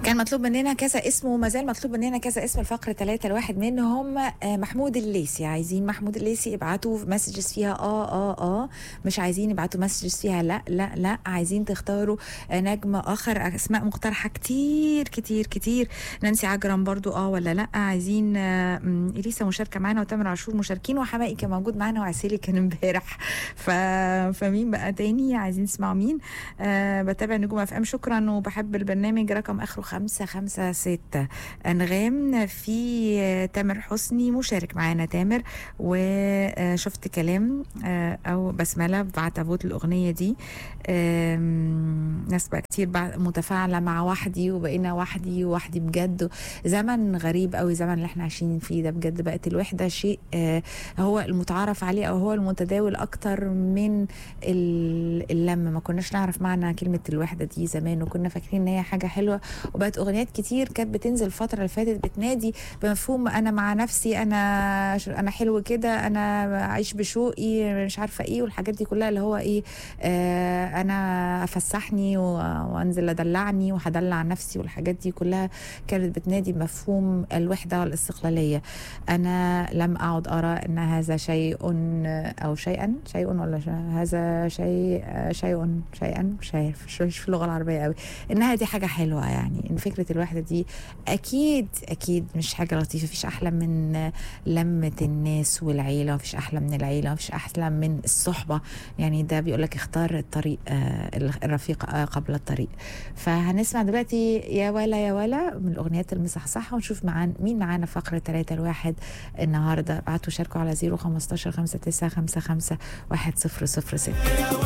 كان مطلوب مننا كذا اسم وما زال مطلوب مننا كذا اسم الفقرة ثلاثة الواحد منهم آه، محمود الليسي عايزين محمود الليسي ابعتوا مسجز فيها اه اه اه مش عايزين يبعتوا مسجز فيها لا لا لا عايزين تختاروا آه، نجم اخر اسماء مقترحة كتير كتير كتير نانسي عجرم برضو اه ولا لا عايزين آه، م، اليسا مشاركة معانا وتامر عاشور مشاركين وحمائي كان موجود معانا وعسيلي كان امبارح ف... فمين بقى تاني عايزين تسمعوا مين آه بتابع نجوم اف ام شكرا وبحب البرنامج رقم اخره خمسة خمسة ستة انغام في آه، تامر حسني مشارك معانا تامر وشفت كلام آه، او بسمله بعت ابوت الاغنيه دي آم، ناس بقى كتير بقى متفاعله مع وحدي وبقينا وحدي وحدي بجد زمن غريب قوي زمن اللي احنا عايشين فيه ده بجد بقت الوحده شيء آه، هو المتعارف عليه او هو المتداول اكتر من ال- اللمه ما كناش نعرف معنى كلمه الوحده دي زمان وكنا فاكرين ان هي حاجه حلوه وبقت اغنيات كتير كانت بتنزل الفتره اللي فاتت بتنادي بمفهوم انا مع نفسي انا انا حلو كده انا عايش بشوقي مش عارفه ايه والحاجات دي كلها اللي هو ايه آه انا افسحني و- وانزل ادلعني وهدلع نفسي والحاجات دي كلها كانت بتنادي بمفهوم الوحده والاستقلاليه انا لم اعد ارى ان هذا شيء او شيئا شيء ولا شيء هذا شيء شيء شيئا مش عارف مش مش في اللغه العربيه قوي انها دي حاجه حلوه يعني ان فكره الوحده دي اكيد اكيد مش حاجه لطيفه مفيش احلى من لمه الناس والعيله مفيش احلى من العيله مفيش احلى من الصحبه يعني ده بيقول لك اختار الطريق آه، الرفيق آه، قبل الطريق فهنسمع دلوقتي يا ولا يا ولا من الاغنيات المصحصحه ونشوف معانا مين معانا فقره 3 الواحد النهارده بعتوا شاركوا على 015 59 55 1006